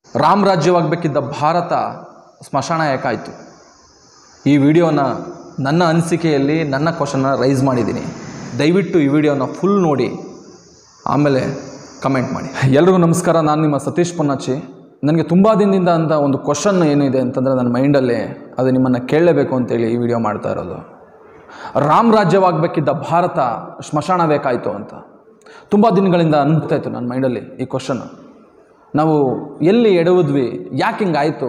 ರಾಮ್ ರಾಜ್ಯವಾಗಬೇಕಿದ್ದ ಭಾರತ ಸ್ಮಶಾನ ಯಾಕಾಯಿತು ಈ ವಿಡಿಯೋನ ನನ್ನ ಅನಿಸಿಕೆಯಲ್ಲಿ ನನ್ನ ಕ್ವಶನ್ನ ರೈಸ್ ಮಾಡಿದ್ದೀನಿ ದಯವಿಟ್ಟು ಈ ವಿಡಿಯೋನ ಫುಲ್ ನೋಡಿ ಆಮೇಲೆ ಕಮೆಂಟ್ ಮಾಡಿ ಎಲ್ರಿಗೂ ನಮಸ್ಕಾರ ನಾನು ನಿಮ್ಮ ಸತೀಶ್ ಪೊನ್ನಾಚಿ ನನಗೆ ತುಂಬ ದಿನದಿಂದ ಅಂತ ಒಂದು ಕ್ವಶನ್ ಏನಿದೆ ಅಂತಂದರೆ ನನ್ನ ಮೈಂಡಲ್ಲಿ ಅದು ನಿಮ್ಮನ್ನು ಕೇಳಲೇಬೇಕು ಅಂತೇಳಿ ಈ ವಿಡಿಯೋ ಮಾಡ್ತಾ ಇರೋದು ರಾಮ್ ರಾಜ್ಯವಾಗಬೇಕಿದ್ದ ಭಾರತ ಸ್ಮಶಾನ ಬೇಕಾಯಿತು ಅಂತ ತುಂಬ ದಿನಗಳಿಂದ ಅನ್ಸ್ತಾ ಇತ್ತು ನನ್ನ ಮೈಂಡಲ್ಲಿ ಈ ಕ್ವಶನ್ ನಾವು ಎಲ್ಲಿ ಎಡವುದ್ವಿ ಯಾಕೆ ಹಿಂಗಾಯಿತು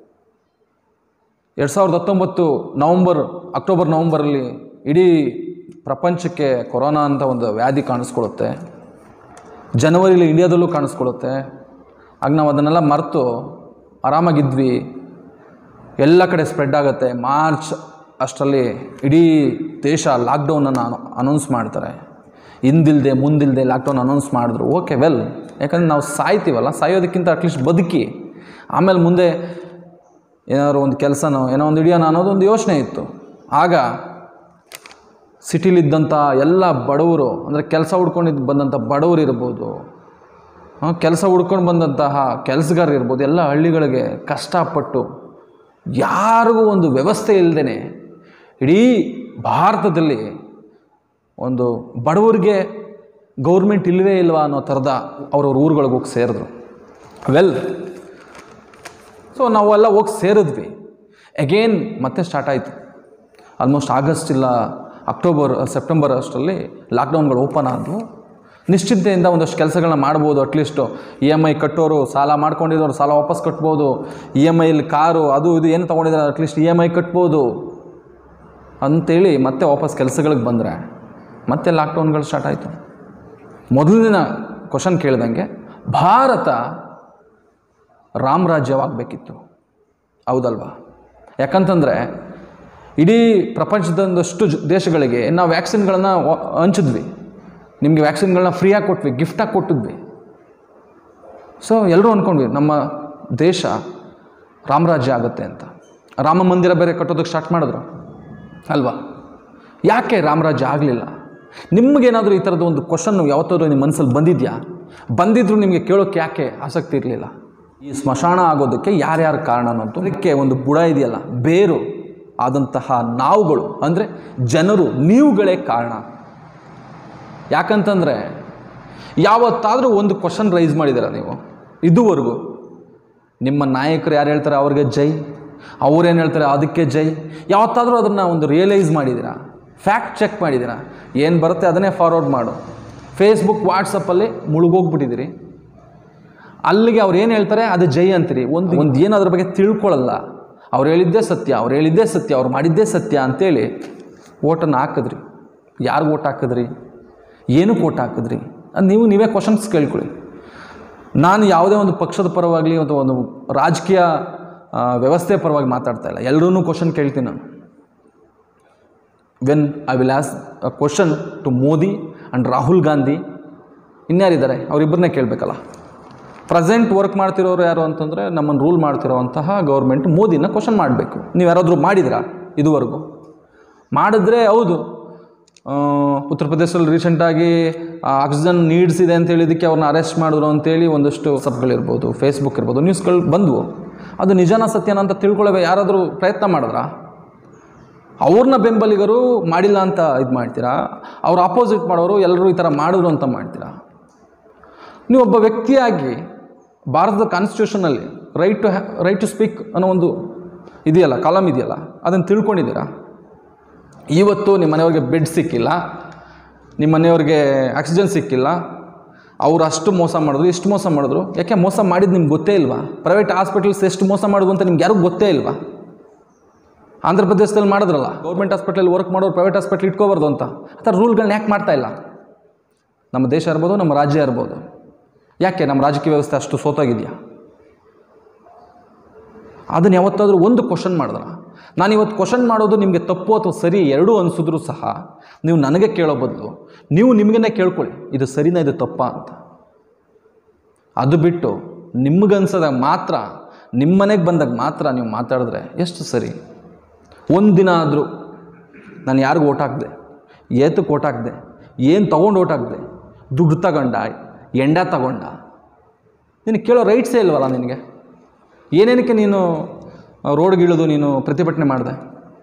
ಎರಡು ಸಾವಿರದ ಹತ್ತೊಂಬತ್ತು ನವಂಬರ್ ಅಕ್ಟೋಬರ್ ನವಂಬರಲ್ಲಿ ಇಡೀ ಪ್ರಪಂಚಕ್ಕೆ ಕೊರೋನಾ ಅಂತ ಒಂದು ವ್ಯಾಧಿ ಕಾಣಿಸ್ಕೊಳ್ಳುತ್ತೆ ಜನವರಿಲಿ ಇಂಡಿಯಾದಲ್ಲೂ ಕಾಣಿಸ್ಕೊಳ್ಳುತ್ತೆ ಆಗ ನಾವು ಅದನ್ನೆಲ್ಲ ಮರೆತು ಆರಾಮಾಗಿದ್ವಿ ಎಲ್ಲ ಕಡೆ ಸ್ಪ್ರೆಡ್ ಆಗುತ್ತೆ ಮಾರ್ಚ್ ಅಷ್ಟರಲ್ಲಿ ಇಡೀ ದೇಶ ಲಾಕ್ಡೌನನ್ನು ಅನೌನ್ಸ್ ಮಾಡ್ತಾರೆ ಹಿಂದಿಲ್ದೆ ಮುಂದಿಲ್ದೆ ಲಾಕ್ಡೌನ್ ಅನೌನ್ಸ್ ಮಾಡಿದ್ರು ಓಕೆ ವೆಲ್ ಯಾಕಂದರೆ ನಾವು ಸಾಯ್ತೀವಲ್ಲ ಸಾಯೋದಕ್ಕಿಂತ ಅಟ್ಲೀಸ್ಟ್ ಬದುಕಿ ಆಮೇಲೆ ಮುಂದೆ ಏನಾದ್ರು ಒಂದು ಕೆಲಸನೋ ಏನೋ ಒಂದು ಹಿಡಿಯೋಣ ಅನ್ನೋದು ಒಂದು ಯೋಚನೆ ಇತ್ತು ಆಗ ಸಿಟಿಲಿದ್ದಂಥ ಎಲ್ಲ ಬಡವರು ಅಂದರೆ ಕೆಲಸ ಹುಡ್ಕೊಂಡಿದ್ದು ಬಂದಂಥ ಬಡವರು ಇರ್ಬೋದು ಕೆಲಸ ಹುಡ್ಕೊಂಡು ಬಂದಂತಹ ಕೆಲಸಗಾರರು ಇರ್ಬೋದು ಎಲ್ಲ ಹಳ್ಳಿಗಳಿಗೆ ಕಷ್ಟಪಟ್ಟು ಯಾರಿಗೂ ಒಂದು ವ್ಯವಸ್ಥೆ ಇಲ್ಲದೇ ಇಡೀ ಭಾರತದಲ್ಲಿ ಒಂದು ಬಡವರಿಗೆ ಗೌರ್ಮೆಂಟ್ ಇಲ್ಲವೇ ಇಲ್ವಾ ಅನ್ನೋ ಥರದ ಅವ್ರವ್ರ ಊರುಗಳಿಗೆ ಹೋಗಿ ಸೇರಿದ್ರು ವೆಲ್ ಸೊ ನಾವೆಲ್ಲ ಹೋಗಿ ಸೇರಿದ್ವಿ ಅಗೇನ್ ಮತ್ತೆ ಸ್ಟಾರ್ಟ್ ಆಯಿತು ಆಲ್ಮೋಸ್ಟ್ ಆಗಸ್ಟ್ ಇಲ್ಲ ಅಕ್ಟೋಬರ್ ಸೆಪ್ಟೆಂಬರ್ ಅಷ್ಟರಲ್ಲಿ ಲಾಕ್ಡೌನ್ಗಳು ಓಪನ್ ಆದವು ನಿಶ್ಚಿಂತೆಯಿಂದ ಒಂದಷ್ಟು ಕೆಲಸಗಳನ್ನ ಮಾಡ್ಬೋದು ಅಟ್ಲೀಸ್ಟು ಇ ಎಮ್ ಐ ಕಟ್ಟೋರು ಸಾಲ ಮಾಡ್ಕೊಂಡಿದ್ದವ್ರು ಸಾಲ ವಾಪಸ್ ಕಟ್ಬೋದು ಇ ಎಮ್ ಐಲಿ ಕಾರು ಅದು ಇದು ಏನು ತೊಗೊಂಡಿದ್ದಾರೆ ಅಟ್ಲೀಸ್ಟ್ ಇ ಎಮ್ ಐ ಕಟ್ಬೋದು ಅಂತೇಳಿ ಮತ್ತೆ ವಾಪಸ್ ಕೆಲಸಗಳಿಗೆ ಬಂದರೆ ಮತ್ತೆ ಲಾಕ್ಡೌನ್ಗಳು ಸ್ಟಾರ್ಟ್ ಆಯಿತು ಮೊದಲಿನ ಕ್ವಶನ್ ಕೇಳ್ದಂಗೆ ಭಾರತ ರಾಮರಾಜ್ಯವಾಗಬೇಕಿತ್ತು ಹೌದಲ್ವಾ ಯಾಕಂತಂದರೆ ಇಡೀ ಪ್ರಪಂಚದೊಂದಷ್ಟು ಜ- ದೇಶಗಳಿಗೆ ನಾವು ವ್ಯಾಕ್ಸಿನ್ಗಳನ್ನು ಹಂಚಿದ್ವಿ ನಿಮಗೆ ವ್ಯಾಕ್ಸಿನ್ಗಳನ್ನ ಫ್ರೀಯಾಗಿ ಕೊಟ್ವಿ ಗಿಫ್ಟಾಗಿ ಕೊಟ್ಟಿದ್ವಿ ಸೊ ಎಲ್ಲರೂ ಅಂದ್ಕೊಂಡ್ವಿ ನಮ್ಮ ದೇಶ ರಾಮರಾಜ್ಯ ಆಗುತ್ತೆ ಅಂತ ರಾಮ ಮಂದಿರ ಬೇರೆ ಕಟ್ಟೋದಕ್ಕೆ ಸ್ಟಾರ್ಟ್ ಮಾಡಿದ್ರು ಅಲ್ವಾ ಯಾಕೆ ರಾಮರಾಜ್ಯ ಆಗಲಿಲ್ಲ ನಿಮಗೇನಾದರೂ ಈ ಥರದ ಒಂದು ಕ್ವಶನ್ ಯಾವತ್ತಾದ್ರೂ ನಿಮ್ಮ ಮನಸ್ಸಲ್ಲಿ ಬಂದಿದೆಯಾ ಬಂದಿದ್ರು ನಿಮಗೆ ಕೇಳೋಕ್ಕೆ ಯಾಕೆ ಆಸಕ್ತಿ ಇರಲಿಲ್ಲ ಈ ಸ್ಮಶಾನ ಆಗೋದಕ್ಕೆ ಯಾರ್ಯಾರ ಕಾರಣ ಅನ್ನೋದು ಅದಕ್ಕೆ ಒಂದು ಬುಡ ಇದೆಯಲ್ಲ ಬೇರು ಆದಂತಹ ನಾವುಗಳು ಅಂದರೆ ಜನರು ನೀವುಗಳೇ ಕಾರಣ ಯಾಕಂತಂದರೆ ಯಾವತ್ತಾದರೂ ಒಂದು ಕ್ವಶನ್ ರೈಸ್ ಮಾಡಿದ್ದೀರ ನೀವು ಇದುವರೆಗೂ ನಿಮ್ಮ ನಾಯಕರು ಯಾರು ಹೇಳ್ತಾರೆ ಅವ್ರಿಗೆ ಜೈ ಅವ್ರೇನು ಹೇಳ್ತಾರೆ ಅದಕ್ಕೆ ಜೈ ಯಾವತ್ತಾದರೂ ಅದನ್ನು ಒಂದು ರಿಯಲೈಸ್ ಮಾಡಿದ್ದೀರಾ ಫ್ಯಾಕ್ಟ್ ಚೆಕ್ ಮಾಡಿದ್ದೀರಾ ಏನು ಬರುತ್ತೆ ಅದನ್ನೇ ಫಾರ್ವರ್ಡ್ ಮಾಡು ಫೇಸ್ಬುಕ್ ವಾಟ್ಸಪ್ಪಲ್ಲಿ ಮುಳುಗೋಗ್ಬಿಟ್ಟಿದ್ದೀರಿ ಅಲ್ಲಿಗೆ ಅವ್ರು ಏನು ಹೇಳ್ತಾರೆ ಅದು ಜೈ ಅಂತೀರಿ ಒಂದು ಒಂದು ಏನು ಅದ್ರ ಬಗ್ಗೆ ತಿಳ್ಕೊಳ್ಳಲ್ಲ ಅವ್ರು ಹೇಳಿದ್ದೇ ಸತ್ಯ ಅವ್ರು ಹೇಳಿದ್ದೇ ಸತ್ಯ ಅವ್ರು ಮಾಡಿದ್ದೇ ಸತ್ಯ ಅಂತೇಳಿ ಓಟನ್ನು ಹಾಕಿದ್ರಿ ಯಾರಿಗೆ ಓಟ್ ಹಾಕಿದ್ರಿ ಏನಕ್ಕೆ ಓಟ್ ಹಾಕಿದ್ರಿ ಅದು ನೀವು ನೀವೇ ಕ್ವಶನ್ಸ್ ಕೇಳ್ಕೊಳ್ಳಿ ನಾನು ಯಾವುದೇ ಒಂದು ಪಕ್ಷದ ಪರವಾಗಲಿ ಅಥವಾ ಒಂದು ರಾಜಕೀಯ ಆ, ವ್ಯವಸ್ಥೆ ಪರವಾಗಿ ಮಾತಾಡ್ತಾ ಇಲ್ಲ ಎಲ್ಲರೂ ಕ್ವಶನ್ ಕೇಳ್ತೀನಿ ನಾನು when I will ask a question to Modi and Rahul Gandhi ಇನ್ಯಾರಿದ್ದಾರೆ ಅವರಿಬ್ಬರನ್ನೇ ಕೇಳಬೇಕಲ್ಲ ಪ್ರೆಸೆಂಟ್ ವರ್ಕ್ ಮಾಡ್ತಿರೋರು ಯಾರು ಅಂತಂದರೆ ನಮ್ಮನ್ನು ರೂಲ್ ಮಾಡ್ತಿರೋವಂತಹ ಗೌರ್ಮೆಂಟ್ ಮೋದಿನ ಕ್ವಶನ್ ಮಾಡಬೇಕು ನೀವು ಯಾರಾದರೂ ಮಾಡಿದಿರಾ ಇದುವರೆಗೂ ಮಾಡಿದ್ರೆ ಹೌದು ಆ, ಉತ್ತರ ಪ್ರದೇಶದಲ್ಲಿ ರೀಸೆಂಟಾಗಿ ಆಕ್ಸಿಜನ್ ನೀಡ್ಸ್ ಇದೆ ಅಂತ ಹೇಳಿದ್ದಕ್ಕೆ ಅವ್ರನ್ನ ಅರೆಸ್ಟ್ ಮಾಡಿದ್ರು ಅಂತೇಳಿ ಒಂದಷ್ಟು ಸಬ್ಗಳಿರ್ಬೋದು ಫೇಸ್ಬುಕ್ ಇರ್ಬೋದು ನ್ಯೂಸ್ಗಳು ಬಂದವು ಅದು ನಿಜಾನ ಸತ್ಯನ ಅಂತ ತಿಳ್ಕೊಳ್ಳೋ ಯಾರಾದರೂ ಪ್ರಯತ್ನ ಮಾಡಿದ್ರಾ ಅವ್ರನ್ನ ಬೆಂಬಲಿಗರು ಮಾಡಿಲ್ಲ ಅಂತ ಇದು ಮಾಡ್ತೀರಾ ಅವ್ರ ಆಪೋಸಿಟ್ ಮಾಡೋರು ಎಲ್ಲರೂ ಈ ಥರ ಮಾಡಿದ್ರು ಅಂತ ಮಾಡ್ತೀರಾ ನೀವು ಒಬ್ಬ ವ್ಯಕ್ತಿಯಾಗಿ ಭಾರತದ ಕಾನ್ಸ್ಟಿಟ್ಯೂಷನಲ್ಲಿ right to right to speak ಅನ್ನೋ ಒಂದು ಇದೆಯಲ್ಲ ಕಾಲಮ್ ಇದೆಯಲ್ಲ ಅದನ್ನು ತಿಳ್ಕೊಂಡಿದ್ದೀರಾ ಇವತ್ತು ನಿಮ್ಮ ಮನೆಯವ್ರಿಗೆ ಬೆಡ್ ಸಿಕ್ಕಿಲ್ಲ ನಿಮ್ಮ ಮನೆಯವ್ರಿಗೆ ಆಕ್ಸಿಜನ್ ಸಿಕ್ಕಿಲ್ಲ ಅವ್ರು ಅಷ್ಟು ಮೋಸ ಮಾಡಿದ್ರು ಇಷ್ಟು ಮೋಸ ಮಾಡಿದ್ರು ಯಾಕೆ ಮೋಸ ಮಾಡಿದ್ದು ನಿಮ್ಗೆ ಗೊತ್ತೇ ಇಲ್ವಾ ಪ್ರೈವೇಟ್ ಹಾಸ್ಪಿಟಲ್ಸ್ ಎಷ್ಟು ಮೋಸ ಮಾಡೋದು ಅಂತ ನಿಮ್ಗೆ ಯಾರಿಗೂ ಗೊತ್ತೇ ಇಲ್ವಾ ಆಂಧ್ರ ಪ್ರದೇಶದಲ್ಲಿ ಮಾಡಿದ್ರಲ್ಲ ಗೌರ್ಮೆಂಟ್ ಹಾಸ್ಪಿಟಲ್ ವರ್ಕ್ ಮಾಡೋರು ಪ್ರೈವೇಟ್ ಹಾಸ್ಪಿಟ್ಲ್ ಇಟ್ಕೋಬಾರ್ದು ಅಂತ ಆ ಥರ ರೂಲ್ಗಳನ್ನ ಯಾಕೆ ಮಾಡ್ತಾ ಇಲ್ಲ ನಮ್ಮ ದೇಶ ಇರ್ಬೋದು ನಮ್ಮ ರಾಜ್ಯ ಇರ್ಬೋದು ಯಾಕೆ ನಮ್ಮ ರಾಜಕೀಯ ವ್ಯವಸ್ಥೆ ಅಷ್ಟು ಸೋತೋಗಿದೆಯಾ ಅದನ್ನು ಯಾವತ್ತಾದರೂ ಒಂದು ಕ್ವಶನ್ ಮಾಡಿದ್ರ ನಾನು ಇವತ್ತು ಕ್ವಶನ್ ಮಾಡೋದು ನಿಮಗೆ ತಪ್ಪು ಅಥವಾ ಸರಿ ಎರಡೂ ಅನಿಸಿದ್ರು ಸಹ ನೀವು ನನಗೆ ಕೇಳೋ ಬದಲು ನೀವು ನಿಮಗನ್ನೇ ಕೇಳ್ಕೊಳ್ಳಿ ಇದು ಸರಿನಾ ಇದು ತಪ್ಪಾ ಅಂತ ಅದು ಬಿಟ್ಟು ನಿಮಗನ್ಸದಾಗ ಮಾತ್ರ ನಿಮ್ಮ ಮನೆಗೆ ಬಂದಾಗ ಮಾತ್ರ ನೀವು ಮಾತಾಡಿದ್ರೆ ಎಷ್ಟು ಸರಿ ಒಂದು ದಿನ ಆದರೂ ನಾನು ಯಾರಿಗೂ ಓಟ್ ಹಾಕಿದೆ ಏತಕ್ಕೆ ಓಟ್ ಹಾಕಿದೆ ಏನು ತೊಗೊಂಡು ಓಟ್ ಹಾಕಿದೆ ದುಡ್ಡು ತಗೊಂಡ ಎಂಡ ತಗೊಂಡ ನಿನಗೆ ಕೇಳೋ ರೈಟ್ಸೇ ಇಲ್ವಲ್ಲ ನಿನಗೆ ಏನೇನಕ್ಕೆ ನೀನು ರೋಡ್ಗಿಳಿದು ನೀನು ಪ್ರತಿಭಟನೆ ಮಾಡಿದೆ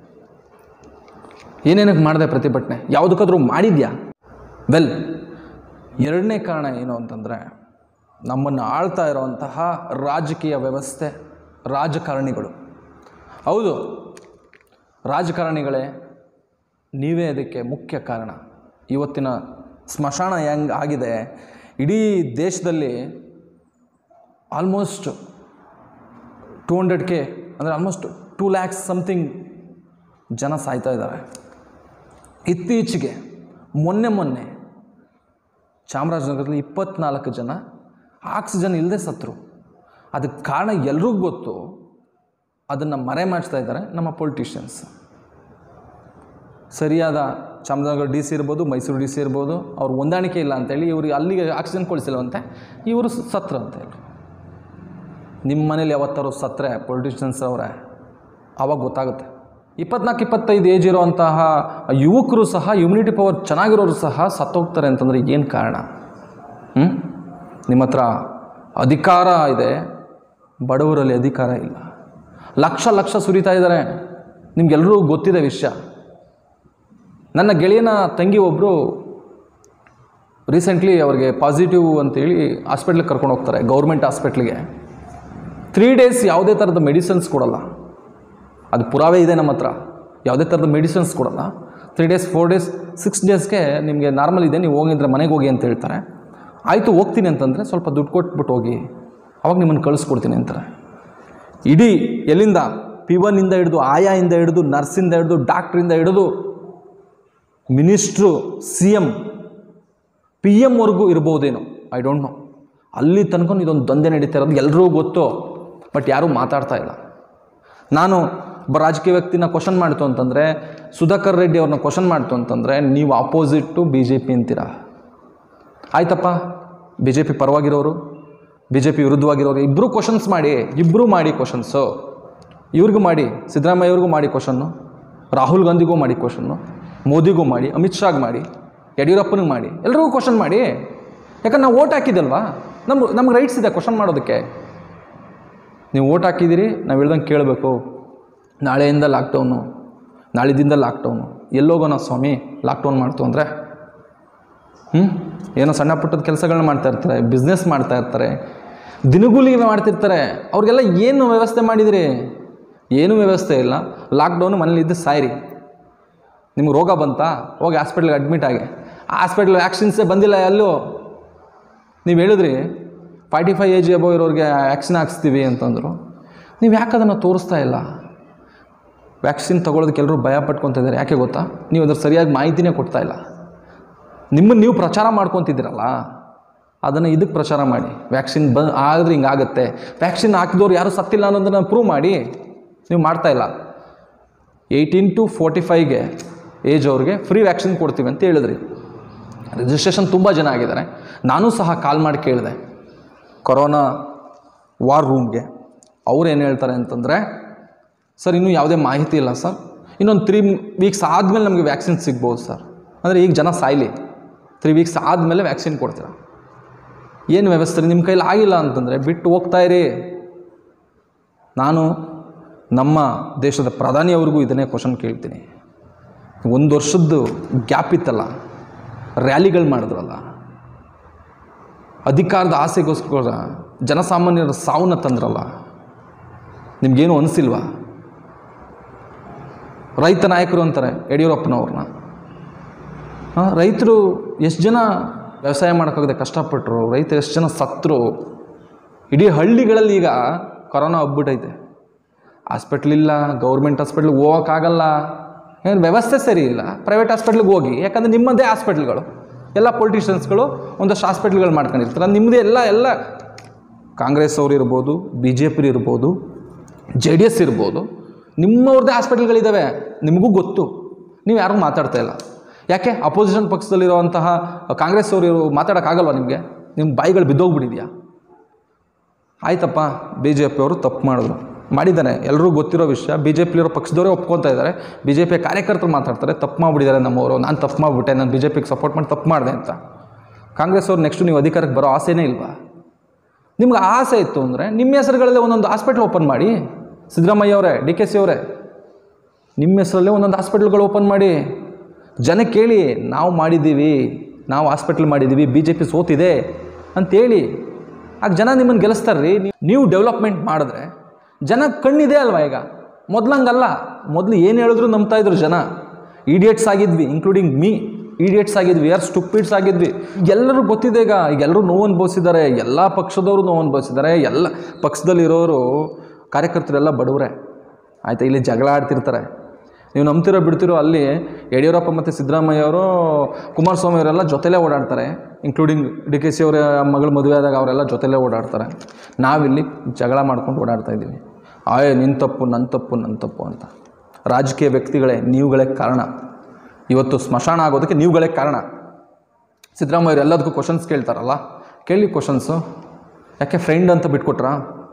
ಏನೇನಕ್ಕೆ ಮಾಡಿದೆ ಪ್ರತಿಭಟನೆ ಯಾವುದಕ್ಕಾದ್ರೂ ಮಾಡಿದ್ಯಾ ವೆಲ್ ಎರಡನೇ ಕಾರಣ ಏನು ಅಂತಂದರೆ ನಮ್ಮನ್ನು ಆಳ್ತಾ ಇರುವಂತಹ ರಾಜಕೀಯ ವ್ಯವಸ್ಥೆ ರಾಜಕಾರಣಿಗಳು ಹೌದು ರಾಜಕಾರಣಿಗಳೇ ನೀವೇ ಅದಕ್ಕೆ ಮುಖ್ಯ ಕಾರಣ ಇವತ್ತಿನ ಸ್ಮಶಾನ ಹೆಂಗೆ ಆಗಿದೆ ಇಡೀ ದೇಶದಲ್ಲಿ ಆಲ್ಮೋಸ್ಟ್ ಟೂ ಹಂಡ್ರೆಡ್ ಕೆ ಅಂದರೆ ಆಲ್ಮೋಸ್ಟ್ ಟೂ ಲ್ಯಾಕ್ಸ್ ಸಮಥಿಂಗ್ ಜನ ಸಾಯ್ತಾ ಇದ್ದಾರೆ ಇತ್ತೀಚೆಗೆ ಮೊನ್ನೆ ಮೊನ್ನೆ ಚಾಮರಾಜನಗರದಲ್ಲಿ ಇಪ್ಪತ್ನಾಲ್ಕು ಜನ ಆಕ್ಸಿಜನ್ ಇಲ್ಲದೆ ಸತ್ರು ಅದಕ್ಕೆ ಕಾರಣ ಎಲ್ರಿಗೂ ಗೊತ್ತು ಅದನ್ನು ಮರೆ ಮಾಡ್ತಾ ಇದ್ದಾರೆ ನಮ್ಮ ಪೊಲಿಟಿಷಿಯನ್ಸ್ ಸರಿಯಾದ ಚಾಮರಾಜನಗರ ಡಿ ಸಿ ಇರ್ಬೋದು ಮೈಸೂರು ಡಿ ಸಿ ಇರ್ಬೋದು ಅವ್ರು ಹೊಂದಾಣಿಕೆ ಇಲ್ಲ ಅಂತೇಳಿ ಇವ್ರಿಗೆ ಅಲ್ಲಿಗೆ ಆಕ್ಸಿಜನ್ ಕೊಡಿಸಿಲ್ಲವಂತೆ ಇವರು ಸತ್ರು ಅಂತ ಹೇಳಿ ನಿಮ್ಮ ಮನೇಲಿ ಯಾವತ್ತಾರು ಸತ್ತರೆ ಪೊಲಿಟಿಷಿಯನ್ಸ್ ಅವರೇ ಆವಾಗ ಗೊತ್ತಾಗುತ್ತೆ ಇಪ್ಪತ್ನಾಲ್ಕು ಇಪ್ಪತ್ತೈದು ಏಜ್ ಇರುವಂತಹ ಯುವಕರು ಸಹ ಇಮ್ಯುನಿಟಿ ಪವರ್ ಚೆನ್ನಾಗಿರೋರು ಸಹ ಸತ್ತೋಗ್ತಾರೆ ಅಂತಂದರೆ ಏನು ಕಾರಣ ಹ್ಞೂ ನಿಮ್ಮ ಹತ್ರ ಅಧಿಕಾರ ಇದೆ ಬಡವರಲ್ಲಿ ಅಧಿಕಾರ ಇಲ್ಲ ಲಕ್ಷ ಲಕ್ಷ ಸುರಿತಾ ಇದ್ದಾರೆ ನಿಮ್ಗೆಲ್ಲರೂ ಗೊತ್ತಿದೆ ವಿಷಯ ನನ್ನ ಗೆಳೆಯನ ತಂಗಿ ಒಬ್ಬರು ರೀಸೆಂಟ್ಲಿ ಅವ್ರಿಗೆ ಪಾಸಿಟಿವ್ ಅಂತೇಳಿ ಹಾಸ್ಪಿಟ್ಲಿಗೆ ಕರ್ಕೊಂಡು ಹೋಗ್ತಾರೆ ಗೌರ್ಮೆಂಟ್ ಹಾಸ್ಪಿಟ್ಲಿಗೆ ತ್ರೀ ಡೇಸ್ ಯಾವುದೇ ಥರದ ಮೆಡಿಸಿನ್ಸ್ ಕೊಡಲ್ಲ ಅದು ಪುರಾವೆ ಇದೆ ನಮ್ಮ ಹತ್ರ ಯಾವುದೇ ಥರದ ಮೆಡಿಸಿನ್ಸ್ ಕೊಡಲ್ಲ three days four days six ಡೇಸ್ಗೆ ನಿಮಗೆ ನಾರ್ಮಲ್ ಇದೆ ನೀವು ಹೋಗಿದ್ರೆ ಮನೆಗೆ ಹೋಗಿ ಅಂತ ಹೇಳ್ತಾರೆ ಆಯಿತು ಹೋಗ್ತೀನಿ ಅಂತಂದರೆ ಸ್ವಲ್ಪ ದುಡ್ಡು ಕೊಟ್ಬಿಟ್ಟು ಹೋಗಿ ಅವಾಗ ನಿಮ್ಮನ್ನು ಕಳಿಸ್ಕೊಡ್ತೀನಿ ಅಂತಾರೆ ಇಡೀ ಎಲ್ಲಿಂದ ಪಿ ಒನ್ನಿಂದ ಹಿಡಿದು ಆಯಾಯಿಂದ ಹಿಡಿದು ನರ್ಸಿಂದ ಹಿಡಿದು ಡಾಕ್ಟ್ರಿಂದ ಹಿಡಿದು ಮಿನಿಸ್ಟ್ರು ಸಿ ಎಮ್ ಪಿ ಎಮ್ವರೆಗೂ ಇರ್ಬೋದೇನೋ ಐ ಡೋಂಟ್ ನೋ ಅಲ್ಲಿ ತನಕ ಇದೊಂದು ದಂಧೆ ನಡೀತಾ ಇರೋದು ಎಲ್ಲರಿಗೂ ಗೊತ್ತು ಬಟ್ ಯಾರೂ ಮಾತಾಡ್ತಾ ಇಲ್ಲ ನಾನು ಒಬ್ಬ ರಾಜಕೀಯ ವ್ಯಕ್ತಿನ ಕ್ವಶನ್ ಮಾಡ್ತು ಅಂತಂದರೆ ಸುಧಾಕರ್ ರೆಡ್ಡಿ ಅವ್ರನ್ನ ಕ್ವಶನ್ ಮಾಡ್ತು ಅಂತಂದರೆ ನೀವು ಆಪೋಸಿಟ್ಟು ಬಿ ಜೆ ಪಿ ಅಂತೀರಾ ಆಯ್ತಪ್ಪ ಬಿ ಜೆ ಪಿ ಪರವಾಗಿರೋರು ಬಿ ಜೆ ಪಿ ವಿರುದ್ಧವಾಗಿರೋರು ಇಬ್ಬರು ಕ್ವಶನ್ಸ್ ಮಾಡಿ ಇಬ್ಬರು ಮಾಡಿ ಕ್ವಶನ್ಸು ಇವ್ರಿಗೂ ಮಾಡಿ ಸಿದ್ದರಾಮಯ್ಯ ಅವ್ರಿಗೂ ಮಾಡಿ ಕ್ವಶನ್ನು ರಾಹುಲ್ ಗಾಂಧಿಗೂ ಮಾಡಿ ಕ್ವಶನ್ನು ಮೋದಿಗೂ ಮಾಡಿ ಅಮಿತ್ ಶಾಗ್ ಮಾಡಿ ಯಡಿಯೂರಪ್ಪನಿಗೆ ಮಾಡಿ ಎಲ್ರಿಗೂ ಕ್ವಶನ್ ಮಾಡಿ ಯಾಕಂದ್ರೆ ನಾವು ಓಟ್ ಹಾಕಿದ್ದಲ್ವಾ ನಮ್ಮ ನಮ್ಗೆ ರೈಟ್ಸ್ ಇದೆ ಕ್ವಶನ್ ಮಾಡೋದಕ್ಕೆ ನೀವು ಓಟ್ ಹಾಕಿದ್ದೀರಿ ನಾವು ಹೇಳ್ದಂಗೆ ಕೇಳಬೇಕು ನಾಳೆಯಿಂದ ಲಾಕ್ಡೌನು ನಾಳಿದಿಂದ ಲಾಕ್ಡೌನು ಎಲ್ಲೋಗೋಣ ಸ್ವಾಮಿ ಲಾಕ್ಡೌನ್ ಮಾಡ್ತು ಅಂದರೆ ಹ್ಞೂ ಏನೋ ಸಣ್ಣ ಪುಟ್ಟದ ಕೆಲಸಗಳನ್ನ ಮಾಡ್ತಾ ಇರ್ತಾರೆ ಬಿಸ್ನೆಸ್ ಮಾಡ್ತಾ ಇರ್ತಾರೆ ದಿನಗೂಲಿಗೆ ಮಾಡ್ತಿರ್ತಾರೆ ಅವ್ರಿಗೆಲ್ಲ ಏನು ವ್ಯವಸ್ಥೆ ಮಾಡಿದಿರಿ ಏನೂ ವ್ಯವಸ್ಥೆ ಇಲ್ಲ ಲಾಕ್ಡೌನು ಮನೇಲಿದ್ದು ಸಾಯಿರಿ ನಿಮ್ಗೆ ರೋಗ ಬಂತಾ ಹೋಗಿ ಹಾಸ್ಪಿಟ್ಲಿಗೆ ಅಡ್ಮಿಟ್ ಆಗಿ ಆ ಹಾಸ್ಪಿಟ್ಲ್ ವ್ಯಾಕ್ಸಿನ್ಸೇ ಬಂದಿಲ್ಲ ಎಲ್ಲೂ ನೀವು ಹೇಳಿದ್ರಿ ಫಾರ್ಟಿ ಫೈವ್ ಏಜ್ ಎಬೋ ಇರೋರಿಗೆ ವ್ಯಾಕ್ಸಿನ್ ಹಾಕ್ಸ್ತೀವಿ ಅಂತಂದರು ನೀವು ಯಾಕೆ ಅದನ್ನು ತೋರಿಸ್ತಾ ಇಲ್ಲ ವ್ಯಾಕ್ಸಿನ್ ತೊಗೊಳೋದಕ್ಕೆ ಎಲ್ಲರೂ ಭಯ ಪಟ್ಕೊತಾ ಇದ್ದಾರೆ ಯಾಕೆ ಗೊತ್ತಾ ನೀವು ಅದ್ರ ಸರಿಯಾಗಿ ಮಾಹಿತಿನೇ ಕೊಡ್ತಾ ಇಲ್ಲ ನಿಮ್ಮನ್ನು ನೀವು ಪ್ರಚಾರ ಮಾಡ್ಕೊತಿದ್ದೀರಲ್ಲ ಅದನ್ನು ಇದಕ್ಕೆ ಪ್ರಚಾರ ಮಾಡಿ ವ್ಯಾಕ್ಸಿನ್ ಬ ಆಗಿದ್ರೆ ಹಿಂಗಾಗುತ್ತೆ ವ್ಯಾಕ್ಸಿನ್ ಹಾಕಿದವ್ರು ಯಾರೂ ಸತ್ತಿಲ್ಲ ಅನ್ನೋದನ್ನು ಪ್ರೂವ್ ಮಾಡಿ ನೀವು ಮಾಡ್ತಾ ಇಲ್ಲ ಏಯ್ಟೀನ್ ಟು ಫೋರ್ಟಿ ಫೈವ್ಗೆ ಏಜ್ ಅವ್ರಿಗೆ ಫ್ರೀ ವ್ಯಾಕ್ಸಿನ್ ಕೊಡ್ತೀವಿ ಅಂತ ಹೇಳಿದ್ರಿ ರಿಜಿಸ್ಟ್ರೇಷನ್ ತುಂಬ ಜನ ಆಗಿದ್ದಾರೆ ನಾನು ಸಹ ಕಾಲ್ ಮಾಡಿ ಕೇಳಿದೆ ಕೊರೋನಾ ವಾರ್ ರೂಮ್ಗೆ ಅವ್ರು ಏನು ಹೇಳ್ತಾರೆ ಅಂತಂದರೆ ಸರ್ ಇನ್ನೂ ಯಾವುದೇ ಮಾಹಿತಿ ಇಲ್ಲ ಸರ್ ಇನ್ನೊಂದು ತ್ರೀ ವೀಕ್ಸ್ ಆದಮೇಲೆ ನಮಗೆ ವ್ಯಾಕ್ಸಿನ್ ಸಿಗ್ಬೋದು ಸರ್ ಅಂದರೆ ಈಗ ಜನ ಸಾಯ್ಲಿ ತ್ರೀ ವೀಕ್ಸ್ ಆದಮೇಲೆ ವ್ಯಾಕ್ಸಿನ್ ಕೊಡ್ತೀರಾ ಏನು ವ್ಯವಸ್ಥೆ ನಿಮ್ಮ ಕೈಲಿ ಆಗಿಲ್ಲ ಅಂತಂದರೆ ಬಿಟ್ಟು ಹೋಗ್ತಾ ಇರಿ ನಾನು ನಮ್ಮ ದೇಶದ ಪ್ರಧಾನಿಯವ್ರಿಗೂ ಇದನ್ನೇ ಕ್ವಶನ್ ಕೇಳ್ತೀನಿ ಒಂದು ವರ್ಷದ್ದು ಗ್ಯಾಪ್ ಇತ್ತಲ್ಲ ರ್ಯಾಲಿಗಳು ಮಾಡಿದ್ರಲ್ಲ ಅಧಿಕಾರದ ಆಸೆಗೋಸ್ಕರ ಜನಸಾಮಾನ್ಯರ ಸಾವನ್ನ ತಂದ್ರಲ್ಲ ನಿಮಗೇನು ಅನಿಸಿಲ್ವಾ ರೈತ ನಾಯಕರು ಅಂತಾರೆ ಯಡಿಯೂರಪ್ಪನವ್ರನ್ನ ಹಾಂ ರೈತರು ಎಷ್ಟು ಜನ ವ್ಯವಸಾಯ ಮಾಡೋಕ್ಕಾಗದೆ ಕಷ್ಟಪಟ್ಟರು ರೈತರು ಎಷ್ಟು ಜನ ಸತ್ತರು ಇಡೀ ಹಳ್ಳಿಗಳಲ್ಲಿ ಈಗ ಕೊರೋನಾ ಹಬ್ಬಿಟ್ಟೈತೆ ಹಾಸ್ಪಿಟ್ಲ್ ಇಲ್ಲ ಗೌರ್ಮೆಂಟ್ ಹಾಸ್ಪಿಟ್ಲಿಗೆ ಹೋಗೋಕ್ಕಾಗಲ್ಲ ಏನು ವ್ಯವಸ್ಥೆ ಸರಿ ಇಲ್ಲ ಪ್ರೈವೇಟ್ ಹಾಸ್ಪಿಟ್ಲಿಗೆ ಹೋಗಿ ಯಾಕಂದರೆ ನಿಮ್ಮದೇ ಹಾಸ್ಪಿಟ್ಲ್ಗಳು ಎಲ್ಲ ಪೊಲಿಟಿಷಿಯನ್ಸ್ಗಳು ಒಂದಷ್ಟು ಹಾಸ್ಪಿಟ್ಲ್ಗಳು ಮಾಡ್ಕೊಂಡಿರ್ತಾರೆ ನಿಮ್ಮದೇ ಎಲ್ಲ ಎಲ್ಲ ಕಾಂಗ್ರೆಸ್ ಅವ್ರು ಇರ್ಬೋದು ಬಿ ಜೆ ಪಿ ಇರ್ಬೋದು ಜೆ ಡಿ ಎಸ್ ಇರ್ಬೋದು ನಿಮ್ಮವ್ರದ್ದೇ ಹಾಸ್ಪಿಟ್ಲ್ಗಳಿದ್ದಾವೆ ನಿಮಗೂ ಗೊತ್ತು ನೀವು ಯಾರೂ ಮಾತಾಡ್ತಾ ಇಲ್ಲ ಯಾಕೆ ಅಪೋಸಿಷನ್ ಪಕ್ಷದಲ್ಲಿರುವಂತಹ ಕಾಂಗ್ರೆಸ್ ಅವರು ಮಾತಾಡೋಕ್ಕಾಗಲ್ವಾ ನಿಮಗೆ ನಿಮ್ಮ ಬಾಯಿಗಳು ಬಿದ್ದೋಗ್ಬಿಟ್ಟಿದೆಯಾ ಆಯ್ತಪ್ಪ ಬಿ ಜೆ ಪಿಯವರು ತಪ್ಪು ಮಾಡಿದ್ರು ಮಾಡಿದ್ದಾನೆ ಎಲ್ಲರೂ ಗೊತ್ತಿರೋ ವಿಷಯ ಬಿ ಜೆ ಪಿಲಿರೋ ಪಕ್ಷದವರೇ ಒಪ್ಕೊತಾ ಇದ್ದಾರೆ ಬಿ ಜೆ ಪಿ ಕಾರ್ಯಕರ್ತರು ಮಾತಾಡ್ತಾರೆ ತಪ್ಪು ಮಾಡಿಬಿಟ್ಟಿದ್ದಾರೆ ನಮ್ಮವರು ನಾನು ತಪ್ಪು ಮಾಡಿಬಿಟ್ಟೆ ನಾನು ಬಿ ಜೆ ಪಿಗೆ ಸಪೋರ್ಟ್ ಮಾಡಿ ತಪ್ಪು ಮಾಡಿದೆ ಅಂತ ಕಾಂಗ್ರೆಸ್ ಅವ್ರು ನೆಕ್ಸ್ಟು ನೀವು ಅಧಿಕಾರಕ್ಕೆ ಬರೋ ಆಸೆನೇ ಇಲ್ವಾ ನಿಮ್ಗೆ ಆಸೆ ಇತ್ತು ಅಂದರೆ ನಿಮ್ಮ ಹೆಸರುಗಳಲ್ಲೇ ಒಂದೊಂದು ಹಾಸ್ಪಿಟ್ಲ್ ಓಪನ್ ಮಾಡಿ ಸಿದ್ದರಾಮಯ್ಯ ಅವರೇ ಡಿ ಕೆ ಸಿ ಅವರೇ ನಿಮ್ಮ ಹೆಸರಲ್ಲೇ ಒಂದೊಂದು ಹಾಸ್ಪಿಟ್ಲ್ಗಳು ಓಪನ್ ಮಾಡಿ ಜನ ಕೇಳಿ ನಾವು ಮಾಡಿದ್ದೀವಿ ನಾವು ಹಾಸ್ಪಿಟ್ಲ್ ಮಾಡಿದ್ದೀವಿ ಬಿ ಜೆ ಪಿ ಸೋತಿದೆ ಅಂತೇಳಿ ಆಗ ಜನ ನಿಮ್ಮನ್ನು ಗೆಲ್ಲಿಸ್ತಾರೆ ರೀ ನೀವು ಡೆವಲಪ್ಮೆಂಟ್ ಮಾಡಿದ್ರೆ ಜನ ಕಣ್ಣಿದೆ ಅಲ್ವಾ ಈಗ ಮೊದ್ಲಂಗಲ್ಲ ಮೊದಲು ಏನು ಹೇಳಿದ್ರು ನಂಬ್ತಾ ಇದ್ರು ಜನ ಇಡಿಯಟ್ಸ್ ಆಗಿದ್ವಿ ಇನ್ಕ್ಲೂಡಿಂಗ್ ಮೀ ಇಡಿಯಟ್ಸ್ ಆಗಿದ್ವಿ ಯಾರು ಸ್ಟುಪಿಡ್ಸ್ ಆಗಿದ್ವಿ ಎಲ್ಲರೂ ಗೊತ್ತಿದೆ ಈಗ ಈಗ ಎಲ್ಲರೂ ನೋವು ಅನುಭವಿಸಿದ್ದಾರೆ ಎಲ್ಲ ಪಕ್ಷದವರು ನೋವು ಅನುಭವಿಸಿದ್ದಾರೆ ಎಲ್ಲ ಪಕ್ಷದಲ್ಲಿರೋರು ಕಾರ್ಯಕರ್ತರೆಲ್ಲ ಬಡವರೇ ಆಯಿತಾ ಇಲ್ಲಿ ಜಗಳ ಆಡ್ತಿರ್ತಾರೆ ನೀವು ನಂಬ್ತಿರೋ ಬಿಡ್ತಿರೋ ಅಲ್ಲಿ ಯಡಿಯೂರಪ್ಪ ಮತ್ತು ಸಿದ್ದರಾಮಯ್ಯ ಅವರು ಕುಮಾರಸ್ವಾಮಿ ಅವರೆಲ್ಲ ಜೊತೆಲೇ ಓಡಾಡ್ತಾರೆ ಇನ್ಕ್ಲೂಡಿಂಗ್ ಡಿ ಕೆ ಸಿ ಅವರ ಮಗಳು ಮದುವೆ ಆದಾಗ ಅವರೆಲ್ಲ ಜೊತೆಲೇ ಓಡಾಡ್ತಾರೆ ನಾವಿಲ್ಲಿ ಜಗಳ ಮಾಡ್ಕೊಂಡು ಓಡಾಡ್ತಾ ಇದ್ದೀವಿ ಆಯ್ ನಿನ್ನ ತಪ್ಪು ನನ್ನ ತಪ್ಪು ನನ್ನ ತಪ್ಪು ಅಂತ ರಾಜಕೀಯ ವ್ಯಕ್ತಿಗಳೇ ನೀವುಗಳೇ ಕಾರಣ ಇವತ್ತು ಸ್ಮಶಾನ ಆಗೋದಕ್ಕೆ ನೀವುಗಳೇ ಕಾರಣ ಸಿದ್ದರಾಮಯ್ಯರು ಎಲ್ಲದಕ್ಕೂ ಕ್ವಶನ್ಸ್ ಕೇಳ್ತಾರಲ್ಲ ಕೇಳಿ ಕ್ವಶನ್ಸು ಯಾಕೆ ಫ್ರೆಂಡ್ ಅಂತ ಬಿಟ್ಕೊಟ್ರಾ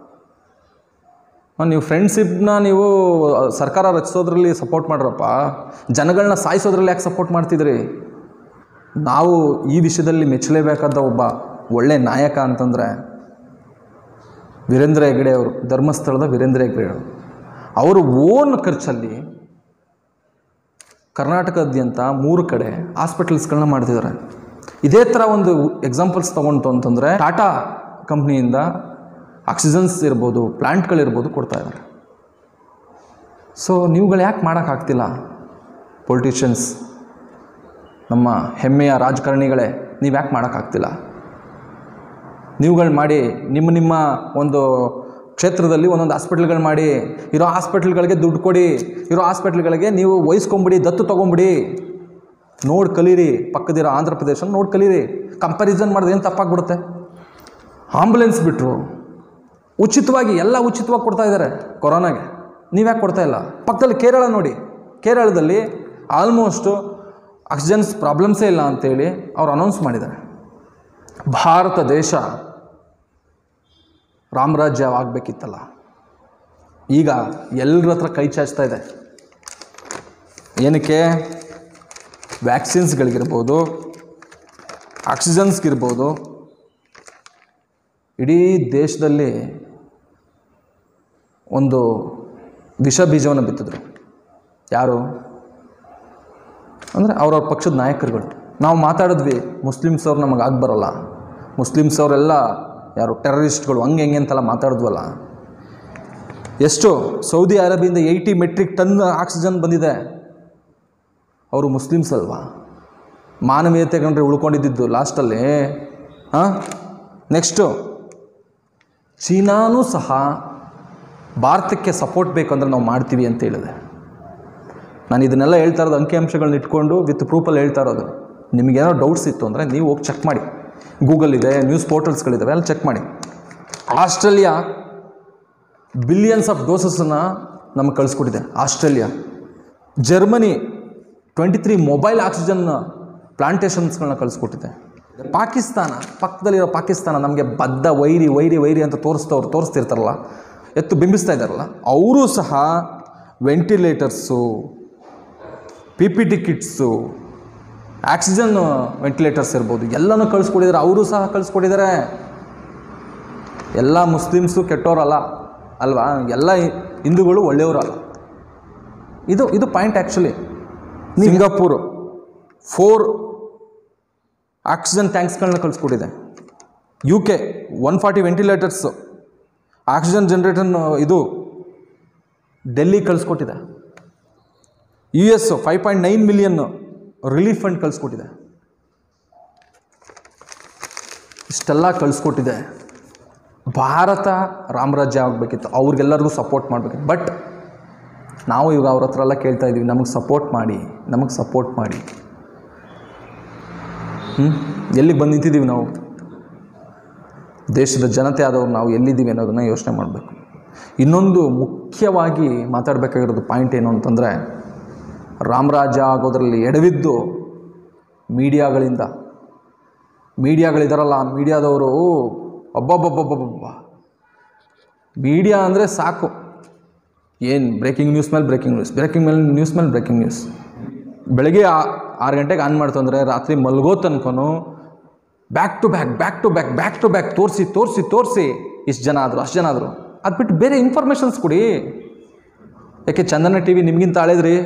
ನೀವು ಫ್ರೆಂಡ್ಶಿಪ್ನ ನೀವು ಸರ್ಕಾರ ರಚಿಸೋದ್ರಲ್ಲಿ ಸಪೋರ್ಟ್ ಮಾಡ್ರಪ್ಪ ಜನಗಳನ್ನ ಸಾಯಿಸೋದ್ರಲ್ಲಿ ಯಾಕೆ ಸಪೋರ್ಟ್ ಮಾಡ್ತಿದ್ರಿ ನಾವು ಈ ವಿಷಯದಲ್ಲಿ ಮೆಚ್ಚಲೇಬೇಕಾದ ಒಬ್ಬ ಒಳ್ಳೆ ನಾಯಕ ಅಂತಂದರೆ ವೀರೇಂದ್ರ ಹೆಗ್ಗಡೆ ಅವರು ಧರ್ಮಸ್ಥಳದ ವೀರೇಂದ್ರ ಹೆಗ್ಗಡೆ ಅವರು ಅವರು ಓನ್ ಖರ್ಚಲ್ಲಿ ಕರ್ನಾಟಕದಾದ್ಯಂತ ಮೂರು ಕಡೆ ಹಾಸ್ಪಿಟಲ್ಸ್ಗಳನ್ನ ಮಾಡ್ತಿದ್ದಾರೆ ಇದೇ ಥರ ಒಂದು ಎಕ್ಸಾಂಪಲ್ಸ್ ತೊಗೊಂಡು ಅಂತಂದರೆ ಟಾಟಾ ಕಂಪ್ನಿಯಿಂದ ಆಕ್ಸಿಜನ್ಸ್ ಇರ್ಬೋದು ಪ್ಲ್ಯಾಂಟ್ಗಳಿರ್ಬೋದು ಕೊಡ್ತಾ ಇದ್ದಾರೆ ಸೊ ನೀವುಗಳು ಯಾಕೆ ಮಾಡೋಕ್ಕಾಗ್ತಿಲ್ಲ ಪೊಲಿಟಿಷಿಯನ್ಸ್ ನಮ್ಮ ಹೆಮ್ಮೆಯ ರಾಜಕಾರಣಿಗಳೇ ನೀವು ಯಾಕೆ ಮಾಡೋಕ್ಕಾಗ್ತಿಲ್ಲ ನೀವುಗಳು ಮಾಡಿ ನಿಮ್ಮ ನಿಮ್ಮ ಒಂದು ಕ್ಷೇತ್ರದಲ್ಲಿ ಒಂದೊಂದು ಹಾಸ್ಪಿಟ್ಲ್ಗಳು ಮಾಡಿ ಇರೋ ಹಾಸ್ಪಿಟ್ಲ್ಗಳಿಗೆ ದುಡ್ಡು ಕೊಡಿ ಇರೋ ಹಾಸ್ಪಿಟ್ಲ್ಗಳಿಗೆ ನೀವು ವಹಿಸ್ಕೊಂಬಿಡಿ ದತ್ತು ತೊಗೊಂಬಿಡಿ ನೋಡಿ ಕಲೀರಿ ಪಕ್ಕದಿರೋ ಆಂಧ್ರ ಪ್ರದೇಶ ನೋಡಿ ಕಲೀರಿ ಕಂಪ್ಯಾರಿಸನ್ ಮಾಡಿದ್ರೆ ಏನು ತಪ್ಪಾಗ್ಬಿಡುತ್ತೆ ಆಂಬುಲೆನ್ಸ್ ಬಿಟ್ಟರು ಉಚಿತವಾಗಿ ಎಲ್ಲ ಉಚಿತವಾಗಿ ಕೊಡ್ತಾ ಇದ್ದಾರೆ ಕೊರೋನಾಗೆ ನೀವ್ಯಾಕೆ ಕೊಡ್ತಾ ಇಲ್ಲ ಪಕ್ಕದಲ್ಲಿ ಕೇರಳ ನೋಡಿ ಕೇರಳದಲ್ಲಿ ಆಲ್ಮೋಸ್ಟು ಆಕ್ಸಿಜನ್ಸ್ ಪ್ರಾಬ್ಲಮ್ಸೇ ಇಲ್ಲ ಅಂತೇಳಿ ಅವ್ರು ಅನೌನ್ಸ್ ಮಾಡಿದ್ದಾರೆ ಭಾರತ ದೇಶ ರಾಮರಾಜ್ಯವಾಗಬೇಕಿತ್ತಲ್ಲ ಈಗ ಎಲ್ಲರ ಹತ್ರ ಕೈ ಚಾಚ್ತಾ ಇದೆ ಏನಕ್ಕೆ ವ್ಯಾಕ್ಸಿನ್ಸ್ಗಳಿಗಿರ್ಬೋದು ಆಕ್ಸಿಜನ್ಸ್ಗಿರ್ಬೋದು ಇಡೀ ದೇಶದಲ್ಲಿ ಒಂದು ವಿಷ ಬೀಜವನ್ನು ಬಿತ್ತಿದ್ರು ಯಾರು ಅಂದರೆ ಅವ್ರವ್ರ ಪಕ್ಷದ ನಾಯಕರುಗಳು ನಾವು ಮಾತಾಡಿದ್ವಿ ಮುಸ್ಲಿಮ್ಸ್ ಅವ್ರು ನಮಗೆ ಆಗಿ ಬರೋಲ್ಲ ಮುಸ್ಲಿಮ್ಸ್ ಅವರೆಲ್ಲ ಯಾರು ಟೆರರಿಸ್ಟ್ಗಳು ಹಂಗೆ ಹೆಂಗೆ ಅಂತೆಲ್ಲ ಮಾತಾಡಿದ್ವಲ್ಲ ಎಷ್ಟು ಸೌದಿ ಅರೇಬಿಯಿಂದ ಏಯ್ಟಿ ಮೆಟ್ರಿಕ್ ಟನ್ ಆಕ್ಸಿಜನ್ ಬಂದಿದೆ ಅವರು ಮುಸ್ಲಿಮ್ಸ್ ಅಲ್ವಾ ಮಾನವೀಯತೆ ಕಂಡ್ರೆ ಉಳ್ಕೊಂಡಿದ್ದು ಲಾಸ್ಟಲ್ಲಿ ಹಾಂ ನೆಕ್ಸ್ಟು ಚೀನಾನೂ ಸಹ ಭಾರತಕ್ಕೆ ಸಪೋರ್ಟ್ ಬೇಕಂದ್ರೆ ನಾವು ಮಾಡ್ತೀವಿ ಅಂತ ಹೇಳಿದೆ ನಾನು ಇದನ್ನೆಲ್ಲ ಹೇಳ್ತಾ ಇರೋದು ಅಂಕಿಅಂಶಗಳನ್ನ ಇಟ್ಕೊಂಡು ವಿತ್ ಪ್ರೂಫಲ್ಲಿ ಹೇಳ್ತಾ ಇರೋದು ನಿಮಗೇನೋ ಡೌಟ್ಸ್ ಇತ್ತು ಅಂದರೆ ನೀವು ಹೋಗಿ ಚೆಕ್ ಮಾಡಿ ಗೂಗಲ್ ಇದೆ ನ್ಯೂಸ್ ಪೋರ್ಟಲ್ಸ್ಗಳಿದ್ದಾವೆ ಅಲ್ಲಿ ಚೆಕ್ ಮಾಡಿ ಆಸ್ಟ್ರೇಲಿಯಾ ಬಿಲಿಯನ್ಸ್ ಆಫ್ ಡೋಸಸನ್ನು ನಮಗೆ ಕಳಿಸ್ಕೊಟ್ಟಿದೆ Australia Germany twenty three mobile oxygen ಪ್ಲಾಂಟೇಷನ್ಸ್ಗಳನ್ನ ಕಳಿಸ್ಕೊಟ್ಟಿದೆ ಪಾಕಿಸ್ತಾನ ಪಕ್ಕದಲ್ಲಿರೋ ಪಾಕಿಸ್ತಾನ ನಮಗೆ ಬದ್ಧ ವೈರಿ ವೈರಿ ವೈರಿ ಅಂತ ತೋರಿಸ್ತವ್ರು ತೋರಿಸ್ತಿರ್ತಾರಲ್ಲ ಎತ್ತು ಬಿಂಬಿಸ್ತಾ ಇದ್ದಾರಲ್ಲ ಅವರು ಸಹ ventilators P P T kits oxygen ventilators ಇರ್ಬೋದು ಎಲ್ಲನೂ ಕಳಿಸ್ಕೊಟ್ಟಿದ್ದಾರೆ ಅವರು ಸಹ ಕಳಿಸ್ಕೊಟ್ಟಿದ್ದಾರೆ ಎಲ್ಲ ಮುಸ್ಲಿಮ್ಸು ಕೆಟ್ಟೋರಲ್ಲ ಅಲ್ವಾ ಎಲ್ಲ ಹಿಂದೂಗಳು ಒಳ್ಳೆಯವರಲ್ಲ ಇದು ಇದು point actually Singapore four oxygen ಟ್ಯಾಂಕ್ಸ್ಗಳನ್ನ ಕಳಿಸ್ಕೊಟ್ಟಿದೆ U K one forty ventilators oxygen generator ಇದು ಡೆಲ್ಲಿ ಕಳಿಸ್ಕೊಟ್ಟಿದೆ U S five point nine million relief fund ಕಳಿಸ್ಕೊಟ್ಟಿದೆ ಇಷ್ಟೆಲ್ಲ ಕಳಿಸ್ಕೊಟ್ಟಿದೆ ಭಾರತ ರಾಮರಾಜ್ಯ ಆಗಬೇಕಿತ್ತು ಅವ್ರಿಗೆಲ್ಲರಿಗೂ ಸಪೋರ್ಟ್ ಮಾಡಬೇಕಿತ್ತು ಬಟ್ ನಾವು ಇವಾಗ ಅವ್ರ ಹತ್ರ ಎಲ್ಲ ಕೇಳ್ತಾ ಇದ್ದೀವಿ ನಮಗೆ ಸಪೋರ್ಟ್ ಮಾಡಿ ನಮಗೆ ಸಪೋರ್ಟ್ ಮಾಡಿ ಹ್ಞೂ ಎಲ್ಲಿಗೆ ಬಂದು ನಿಂತಿದ್ದೀವಿ ನಾವು ದೇಶದ ಜನತೆ ಆದವ್ರು ನಾವು ಎಲ್ಲಿದ್ದೀವಿ ಅನ್ನೋದನ್ನು ಯೋಚನೆ ಮಾಡಬೇಕು ಇನ್ನೊಂದು ಮುಖ್ಯವಾಗಿ ಮಾತಾಡಬೇಕಾಗಿರೋದು ಪಾಯಿಂಟ್ ಏನು ಅಂತಂದರೆ ರಾಮರಾಜ್ಯ ಆಗೋದ್ರಲ್ಲಿ ಎಡವಿದ್ದು ಮೀಡಿಯಾಗಳಿಂದ ಮೀಡಿಯಾಗಳಿದಾರಲ್ಲ ಮೀಡಿಯಾದವರು ಒಬ್ಬೊಬ್ಬೊಬ್ಬೊಬ್ಬೊಬ್ಬ ಮೀಡಿಯಾ ಅಂದರೆ ಸಾಕು ಏನು ಬ್ರೇಕಿಂಗ್ ನ್ಯೂಸ್ ಮೇಲೆ ಬ್ರೇಕಿಂಗ್ ನ್ಯೂಸ್ ಬ್ರೇಕಿಂಗ್ ಮೇಲೆ ನ್ಯೂಸ್ ಮೇಲೆ ಬ್ರೇಕಿಂಗ್ ನ್ಯೂಸ್ ಬೆಳಗ್ಗೆ ಆ- ಆರು ಗಂಟೆಗೆ ಆನ್ ಮಾಡ್ತು ಅಂದರೆ ರಾತ್ರಿ ಮಲ್ಗೋ ತನಕನೂ back to back back to back back to back ತೋರಿಸಿ ತೋರಿಸಿ ತೋರಿಸಿ ಇಷ್ಟು ಜನ ಆದರು ಅಷ್ಟು ಜನ ಆದರು ಅದು ಬಿಟ್ಟು ಬೇರೆ ಇನ್ಫಾರ್ಮೇಷನ್ಸ್ ಕೊಡಿ ಯಾಕೆ ಚಂದನ ಟಿ ವಿ ನಿಮಗಿಂತ ಹಳೇದ್ರಿ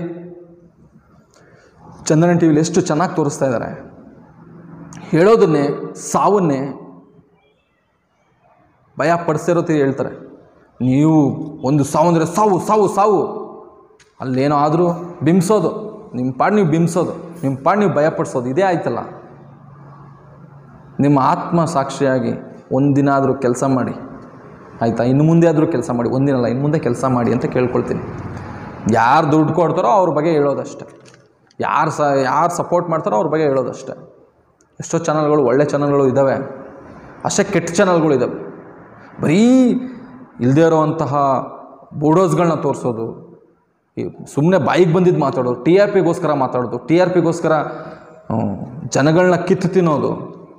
ಚಂದನ ಟಿ ವಿಲಿ ಎಷ್ಟು ಚೆನ್ನಾಗಿ ತೋರಿಸ್ತಾ ಇದ್ದಾರೆ ಹೇಳೋದನ್ನೇ ಸಾವನ್ನೇ ಭಯ ಪಡಿಸಿರೋ ತೀರಿ ಹೇಳ್ತಾರೆ ನೀವು ಒಂದು ಸಾವು ಅಂದರೆ ಸಾವು ಸಾವು ಸಾವು ಅಲ್ಲೇನೋ ಆದರೂ ಬಿಂಬಿಸೋದು ನಿಮ್ಮ ಪಾಡು ನೀವು ಬಿಂಬಿಸೋದು ನಿಮ್ಮ ಪಾಡು ನೀವು ಭಯಪಡಿಸೋದು ಇದೇ ಆಯ್ತಲ್ಲ ನಿಮ್ಮ ಆತ್ಮ ಸಾಕ್ಷಿಯಾಗಿ ಒಂದಿನ ಆದರೂ ಕೆಲಸ ಮಾಡಿ ಆಯಿತಾ ಇನ್ನು ಮುಂದೆ ಆದರೂ ಕೆಲಸ ಮಾಡಿ ಒಂದಿನಲ್ಲ ಇನ್ನು ಮುಂದೆ ಕೆಲಸ ಮಾಡಿ ಅಂತ ಕೇಳ್ಕೊಳ್ತೀನಿ ಯಾರು ದುಡ್ಡು ಕೊಡ್ತಾರೋ ಅವ್ರ ಬಗ್ಗೆ ಹೇಳೋದಷ್ಟೆ ಯಾರು ಸ ಯಾರು ಸಪೋರ್ಟ್ ಮಾಡ್ತಾರೋ ಅವ್ರ ಬಗ್ಗೆ ಹೇಳೋದಷ್ಟೆ ಎಷ್ಟೋ ಚಾನಲ್ಗಳು ಒಳ್ಳೆ ಚಾನಲ್ಗಳು ಇದ್ದಾವೆ ಅಷ್ಟೇ ಕೆಟ್ಟ ಚಾನಲ್ಗಳು ಇದ್ದಾವೆ ಬರೀ ಇಲ್ಲದೇ ಇರೋವಂತಹ ಬೂಡೋಸ್ಗಳನ್ನ ತೋರಿಸೋದು ಸುಮ್ಮನೆ ಬಾಯಿಗೆ ಬಂದಿದ್ದು ಮಾತಾಡೋದು ಟಿ ಆರ್ ಪಿಗೋಸ್ಕರ ಮಾತಾಡೋದು ಟಿ ಆರ್ ಪಿಗೋಸ್ಕರ ಜನಗಳನ್ನ ಕಿತ್ತು ತಿನ್ನೋದು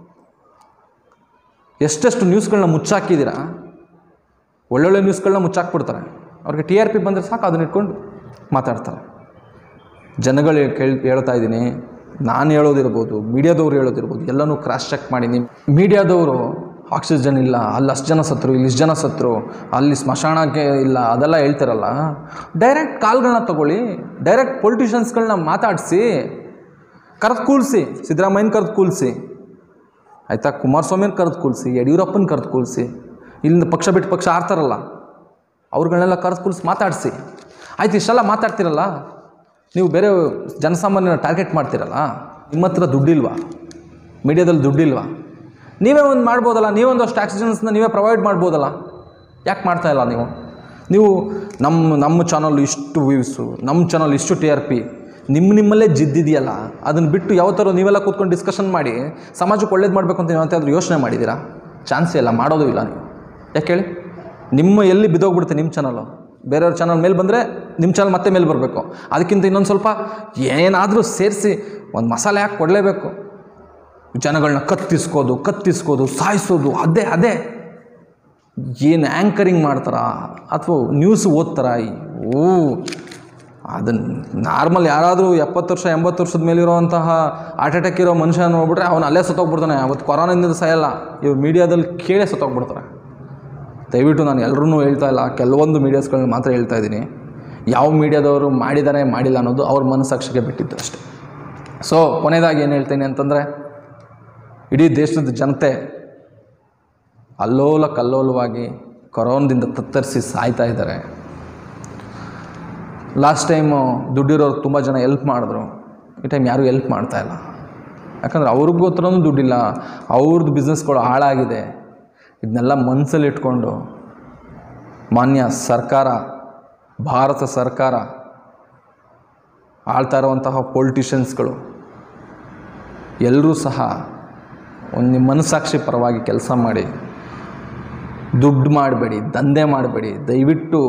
ಎಷ್ಟೆಷ್ಟು ನ್ಯೂಸ್ಗಳನ್ನ ಮುಚ್ಚಾಕಿದ್ದೀರಾ ಒಳ್ಳೊಳ್ಳೆ ನ್ಯೂಸ್ಗಳನ್ನ ಮುಚ್ಚಾಕ್ಬಿಡ್ತಾರೆ ಅವ್ರಿಗೆ ಟಿ ಆರ್ ಪಿ ಬಂದರೆ ಸಾಕು ಅದನ್ನ ಇಟ್ಕೊಂಡು ಮಾತಾಡ್ತಾರೆ ಜನಗಳು ಕೇಳ್ ಹೇಳ್ತಾ ಇದ್ದೀನಿ ನಾನು ಹೇಳೋದಿರ್ಬೋದು ಮೀಡಿಯಾದವ್ರು ಹೇಳೋದಿರ್ಬೋದು ಎಲ್ಲನೂ ಕ್ರಾಸ್ ಚೆಕ್ ಮಾಡಿ ನಿಮ್ಮ ಮೀಡಿಯಾದವರು ಆಕ್ಸಿಜನ್ ಇಲ್ಲ ಅಲ್ಲಿ ಅಷ್ಟು ಜನ ಸತ್ರು ಇಲ್ಲಿ ಇಷ್ಟು ಜನ ಸತ್ರು ಅಲ್ಲಿ ಸ್ಮಶಾನಕ್ಕೆ ಇಲ್ಲ ಅದೆಲ್ಲ ಹೇಳ್ತಿರಲ್ಲ ಡೈರೆಕ್ಟ್ ಕಾಲ್ಗಳನ್ನ ತಗೊಳ್ಳಿ ಡೈರೆಕ್ಟ್ ಪೊಲಿಟಿಷಿಯನ್ಸ್ಗಳನ್ನ ಮಾತಾಡಿಸಿ ಕರೆದು ಕೂರಿಸಿ ಸಿದ್ದರಾಮಯ್ಯನ ಕರೆದು ಕೂರಿಸಿ ಆಯಿತಾ ಕುಮಾರಸ್ವಾಮಿನ ಕರೆದು ಕೂರಿಸಿ ಯಡಿಯೂರಪ್ಪನ ಕರೆದು ಕೂರಿಸಿ ಇಲ್ಲಿಂದ ಪಕ್ಷ ಬಿಟ್ಟು ಪಕ್ಷ ಆಡ್ತಾರಲ್ಲ ಅವ್ರುಗಳನ್ನೆಲ್ಲ ಕರೆದು ಕೂರಿಸಿ ಮಾತಾಡಿಸಿ ಆಯ್ತು ಇಷ್ಟೆಲ್ಲ ಮಾತಾಡ್ತಿರಲ್ಲ ನೀವು ಬೇರೆ ಜನಸಾಮಾನ್ಯನ ಟಾರ್ಗೆಟ್ ಮಾಡ್ತೀರಲ್ಲ ನಿಮ್ಮ ಹತ್ರ ದುಡ್ಡಿಲ್ವಾ ಮೀಡಿಯಾದಲ್ಲಿ ದುಡ್ಡಿಲ್ವಾ ನೀವೇ ಒಂದು ಮಾಡ್ಬೋದಲ್ಲ ನೀವೇ ಒಂದಷ್ಟು ಆಕ್ಸಿಜನ್ಸ್ನ ನೀವೇ ಪ್ರೊವೈಡ್ ಮಾಡ್ಬೋದಲ್ಲ ಯಾಕೆ ಮಾಡ್ತಾ ಇಲ್ಲ ನೀವು ನೀವು ನಮ್ಮ ನಮ್ಮ ಚಾನಲ್ ಇಷ್ಟು ವ್ಯೂಸು ನಮ್ಮ ಚಾನಲ್ ಇಷ್ಟು ಟಿ ಆರ್ ಪಿ ನಿಮ್ಮ ನಿಮ್ಮಲ್ಲೇ ಜಿದ್ದಿದೆಯಲ್ಲ ಅದನ್ನು ಬಿಟ್ಟು ಯಾವ ಥರ ನೀವೆಲ್ಲ ಕೂತ್ಕೊಂಡು ಡಿಸ್ಕಷನ್ ಮಾಡಿ ಸಮಾಜಕ್ಕೆ ಒಳ್ಳೇದು ಮಾಡಬೇಕು ಅಂತ ನೀವು ಯಾವತ್ತಾದ್ರೂ ಯೋಚನೆ ಮಾಡಿದ್ದೀರಾ ಚಾನ್ಸೇ ಇಲ್ಲ ಮಾಡೋದು ಇಲ್ಲ ನೀವು ಯಾಕೆ ಹೇಳಿ ನಿಮ್ಮ ಎಲ್ಲಿ ಬಿದ್ದೋಗ್ಬಿಡುತ್ತೆ ನಿಮ್ಮ ಚಾನಲು ಬೇರೆಯವ್ರ ಚಾನಲ್ ಮೇಲೆ ಬಂದರೆ ನಿಮ್ಮ ಚಾನಲ್ ಮತ್ತೆ ಮೇಲೆ ಬರಬೇಕು ಅದಕ್ಕಿಂತ ಇನ್ನೊಂದು ಸ್ವಲ್ಪ ಏನಾದರೂ ಸೇರಿಸಿ ಒಂದು ಮಸಾಲೆ ಹಾಕಿ ಕೊಡಲೇಬೇಕು ಜನಗಳನ್ನ ಕತ್ತಿಸ್ಕೋದು ಕತ್ತಿಸ್ಕೋದು ಸಾಯಿಸೋದು ಅದೇ ಅದೇ ಏನು ಆ್ಯಂಕರಿಂಗ್ ಮಾಡ್ತಾರಾ ಅಥವಾ ನ್ಯೂಸ್ ಓದ್ತಾರಾ ಈ ಓ ಅದನ್ನು ನಾರ್ಮಲ್ ಯಾರಾದರೂ ಎಪ್ಪತ್ತು ವರ್ಷ ಎಂಬತ್ತು ವರ್ಷದ ಮೇಲಿರುವಂತಹ ಹಾರ್ಟ್ ಅಟ್ಯಾಕ್ ಇರೋ ಮನುಷ್ಯ ನೋಡ್ಬಿಟ್ರೆ ಅವನು ಅಲ್ಲೇ ಸತ್ತೋಗ್ಬಿಡ್ತಾನೆ ಅವತ್ತು ಕೊರೋನಾದಿಂದ ಸಾಯಲ್ಲ ಇವ್ರು ಮೀಡಿಯಾದಲ್ಲಿ ಕೇಳೇ ಸತ್ತೋಗ್ಬಿಡ್ತಾರೆ ದಯವಿಟ್ಟು ನಾನು ಎಲ್ಲರೂ ಹೇಳ್ತಾ ಇಲ್ಲ ಕೆಲವೊಂದು ಮೀಡಿಯಾಸ್ಗಳನ್ನ ಮಾತ್ರ ಹೇಳ್ತಾ ಇದ್ದೀನಿ ಯಾವ ಮೀಡಿಯಾದವರು ಮಾಡಿದ್ದಾರೆ ಮಾಡಿಲ್ಲ ಅನ್ನೋದು ಅವ್ರ ಮನಸ್ಸಾಕ್ಷಿಗೆ ಬಿಟ್ಟಿದ್ದು ಅಷ್ಟೆ ಸೊ ಕೊನೆಯದಾಗಿ ಏನು ಹೇಳ್ತೀನಿ ಅಂತಂದರೆ ಇಡೀ ದೇಶದ ಜನತೆ ಅಲ್ಲೋಲ ಕಲ್ಲೋಲವಾಗಿ ಕೊರೋನಾದಿಂದ ತತ್ತರಿಸಿ ಸಾಯ್ತಾ ಇದ್ದಾರೆ ಲಾಸ್ಟ್ ಟೈಮು ದುಡ್ಡಿರೋರು ತುಂಬ ಜನ ಎಲ್ಪ್ ಮಾಡಿದ್ರು ಈ ಟೈಮ್ ಯಾರೂ ಎಲ್ಪ್ ಮಾಡ್ತಾ ಇಲ್ಲ ಯಾಕಂದ್ರೆ ಅವ್ರಿಗೂ ಹತ್ರನೂ ದುಡ್ಡಿಲ್ಲ ಅವ್ರದ್ದು ಬಿಸ್ನೆಸ್ಗಳು ಹಾಳಾಗಿದೆ ಇದನ್ನೆಲ್ಲ ಮನಸ್ಸಲ್ಲಿ ಇಟ್ಕೊಂಡು ಮಾನ್ಯ ಸರ್ಕಾರ ಭಾರತ ಸರ್ಕಾರ ಆಳ್ತಾ ಇರುವಂತಹ ಪೊಲಿಟಿಷಿಯನ್ಸ್ಗಳು ಎಲ್ಲರೂ ಸಹ ಒಂದು ನಿಮ್ಮ ಮನಸ್ಸಾಕ್ಷಿ ಪರವಾಗಿ ಕೆಲಸ ಮಾಡಿ ದುಡ್ಡು ಮಾಡಬೇಡಿ ದಂಧೆ ಮಾಡಬೇಡಿ ದಯವಿಟ್ಟು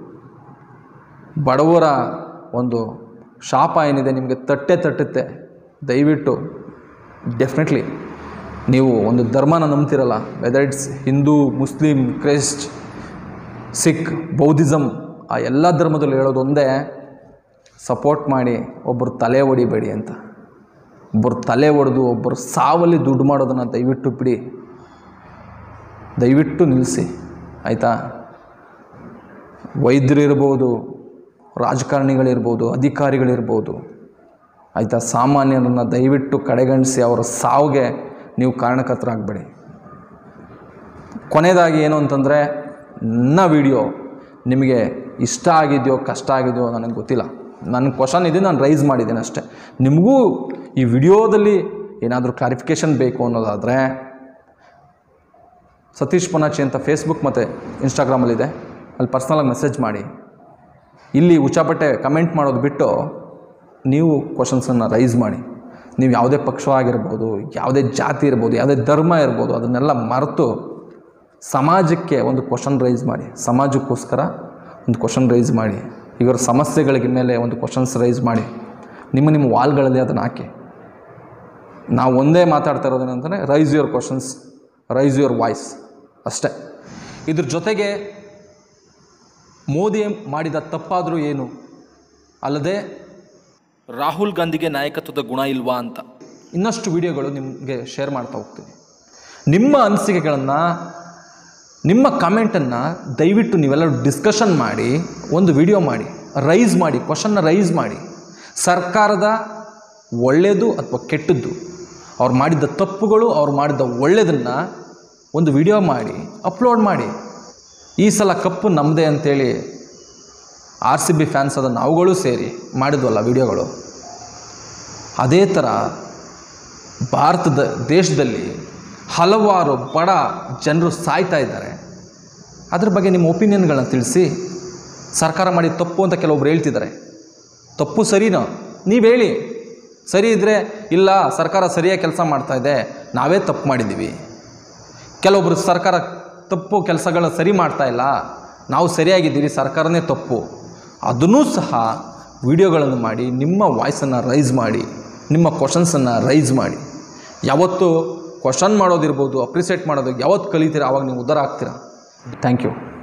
ಬಡವರ ಒಂದು ಶಾಪ ಏನಿದೆ ನಿಮಗೆ ತಟ್ಟೆ ತಟ್ಟುತ್ತೆ ದಯವಿಟ್ಟು ಡೆಫಿನೆಟ್ಲಿ ನೀವು ಒಂದು ಧರ್ಮನ ನಂಬ್ತಿರಲ್ಲ whether it's Hindu Muslim Christ Sikh Buddhism ಆ ಎಲ್ಲ ಧರ್ಮದಲ್ಲೂ ಹೇಳೋದು ಒಂದೇ ಸಪೋರ್ಟ್ ಮಾಡಿ ಒಬ್ಬರು ತಲೆ ಹೊಡಿಬೇಡಿ ಅಂತ ಒಬ್ಬರು ತಲೆ ಹೊಡೆದು ಒಬ್ಬರು ಸಾವಲ್ಲಿ ದುಡ್ಡು ಮಾಡೋದನ್ನು ದಯವಿಟ್ಟು ಬಿಡಿ ದಯವಿಟ್ಟು ನಿಲ್ಲಿಸಿ ಆಯಿತಾ ವೈದ್ಯರು ಇರ್ಬೋದು ರಾಜಕಾರಣಿಗಳಿರ್ಬೋದು ಅಧಿಕಾರಿಗಳಿರ್ಬೋದು ಆಯಿತಾ ಸಾಮಾನ್ಯರನ್ನು ದಯವಿಟ್ಟು ಕಡೆಗಣಿಸಿ ಅವರ ಸಾವಿಗೆ ನೀವು ಕಾರಣಕರ್ತರಾಗಬೇಡಿ ಕೊನೆಯದಾಗಿ ಏನು ಅಂತಂದರೆ ನನ್ನ ವಿಡಿಯೋ ನಿಮಗೆ ಇಷ್ಟ ಆಗಿದೆಯೋ ಕಷ್ಟ ಆಗಿದೆಯೋ ನನಗೆ ಗೊತ್ತಿಲ್ಲ ನನ್ನ ಕ್ವಶನ್ ಇದೆ ನಾನು ರೈಸ್ ಮಾಡಿದ್ದೀನಿ ಅಷ್ಟೇ ನಿಮಗೂ ಈ ವಿಡಿಯೋದಲ್ಲಿ ಏನಾದರೂ ಕ್ಲಾರಿಫಿಕೇಷನ್ ಬೇಕು ಅನ್ನೋದಾದರೆ ಸತೀಶ್ ಪೊನಾಚಿ ಅಂತ ಫೇಸ್ಬುಕ್ ಮತ್ತು ಇನ್ಸ್ಟಾಗ್ರಾಮಲ್ಲಿದೆ ಅಲ್ಲಿ ಪರ್ಸ್ನಲಾಗಿ ಮೆಸೇಜ್ ಮಾಡಿ ಇಲ್ಲಿ ಉಚ್ಚಾಪಟ್ಟೆ ಕಮೆಂಟ್ ಮಾಡೋದು ಬಿಟ್ಟು ನೀವು ಕ್ವಶನ್ಸನ್ನು ರೈಸ್ ಮಾಡಿ ನೀವು ಯಾವುದೇ ಪಕ್ಷವಾಗಿರ್ಬೋದು ಯಾವುದೇ ಜಾತಿ ಇರ್ಬೋದು ಯಾವುದೇ ಧರ್ಮ ಇರ್ಬೋದು ಅದನ್ನೆಲ್ಲ ಮರೆತು ಸಮಾಜಕ್ಕೆ ಒಂದು ಕ್ವಶನ್ ರೈಸ್ ಮಾಡಿ ಸಮಾಜಕ್ಕೋಸ್ಕರ ಒಂದು ಕ್ವಶನ್ ರೈಸ್ ಮಾಡಿ ಇವರ ಸಮಸ್ಯೆಗಳಿಗೆ ಮೇಲೆ ಒಂದು ಕ್ವಶನ್ಸ್ ರೈಸ್ ಮಾಡಿ ನಿಮ್ಮ ನಿಮ್ಮ ವಾಲ್ಗಳಲ್ಲಿ ಅದನ್ನು ಹಾಕಿ ನಾವು ಒಂದೇ ಮಾತಾಡ್ತಾ ಇರೋದೇನಂತಂದರೆ raise your questions raise your voice ಅಷ್ಟೇ ಇದ್ರ ಜೊತೆಗೆ ಮೋದಿ ಮಾಡಿದ ತಪ್ಪಾದರೂ ಏನು ಅಲ್ಲದೆ ರಾಹುಲ್ ಗಾಂಧಿಗೆ ನಾಯಕತ್ವದ ಗುಣ ಇಲ್ವಾ ಅಂತ ಇನ್ನಷ್ಟು ವಿಡಿಯೋಗಳು ನಿಮಗೆ ಶೇರ್ ಮಾಡ್ತಾ ಹೋಗ್ತೀನಿ ನಿಮ್ಮ ಅನಿಸಿಕೆಗಳನ್ನು ನಿಮ್ಮ ಕಮೆಂಟನ್ನು ದಯವಿಟ್ಟು ನೀವೆಲ್ಲರೂ ಡಿಸ್ಕಷನ್ ಮಾಡಿ ಒಂದು ವಿಡಿಯೋ ಮಾಡಿ ರೈಸ್ ಮಾಡಿ ಕ್ವಶನ್ನ ರೈಸ್ ಮಾಡಿ ಸರ್ಕಾರದ ಒಳ್ಳೆಯದು ಅಥವಾ ಕೆಟ್ಟದ್ದು ಅವ್ರು ಮಾಡಿದ್ದ ತಪ್ಪುಗಳು ಅವ್ರು ಮಾಡಿದ್ದ ಒಳ್ಳೆಯದನ್ನು ಒಂದು ವಿಡಿಯೋ ಮಾಡಿ ಅಪ್ಲೋಡ್ ಮಾಡಿ ಈ ಸಲ ಕಪ್ಪು ನಮ್ಮದೇ ಅಂತೇಳಿ ಆರ್ ಸಿ ಬಿ ಫ್ಯಾನ್ಸ್ ಆದ ನಾವುಗಳು ಸೇರಿ ಮಾಡಿದ್ವಲ್ಲ ವಿಡಿಯೋಗಳು ಅದೇ ಥರ ಭಾರತದ ದೇಶದಲ್ಲಿ ಹಲವಾರು ಬಡ ಜನರು ಸಾಯ್ತಾ ಇದ್ದಾರೆ ಅದ್ರ ಬಗ್ಗೆ ನಿಮ್ಮ ಒಪಿನಿಯನ್ಗಳನ್ನ ತಿಳಿಸಿ ಸರ್ಕಾರ ಮಾಡಿದ ತಪ್ಪು ಅಂತ ಕೆಲವೊಬ್ರು ಹೇಳ್ತಿದ್ದಾರೆ ತಪ್ಪು ಸರಿನೋ ನೀವು ಹೇಳಿ ಸರಿ ಇದ್ದರೆ ಇಲ್ಲ ಸರ್ಕಾರ ಸರಿಯಾಗಿ ಕೆಲಸ ಮಾಡ್ತಾ ಇದೆ ನಾವೇ ತಪ್ಪು ಮಾಡಿದ್ದೀವಿ ಕೆಲವೊಬ್ಬರು ಸರ್ಕಾರ ತಪ್ಪು ಕೆಲಸಗಳನ್ನ ಸರಿ ಮಾಡ್ತಾ ಇಲ್ಲ ನಾವು ಸರಿಯಾಗಿದ್ದೀವಿ ಸರ್ಕಾರನೇ ತಪ್ಪು ಅದನ್ನೂ ಸಹ ವಿಡಿಯೋಗಳನ್ನು ಮಾಡಿ ನಿಮ್ಮ ವಾಯ್ಸನ್ನು ರೈಸ್ ಮಾಡಿ ನಿಮ್ಮ ಕ್ವಶನ್ಸನ್ನು ರೈಸ್ ಮಾಡಿ ಯಾವತ್ತು ಕ್ವಶನ್ ಮಾಡೋದಿರ್ಬೋದು ಅಪ್ರಿಸಿಯೇಟ್ ಮಾಡೋದು ಯಾವತ್ತು ಕಲಿತೀರ ಆವಾಗ ನೀವು ಉದ್ಧಾರ ಆಗ್ತೀರಾ ಥ್ಯಾಂಕ್ ಯು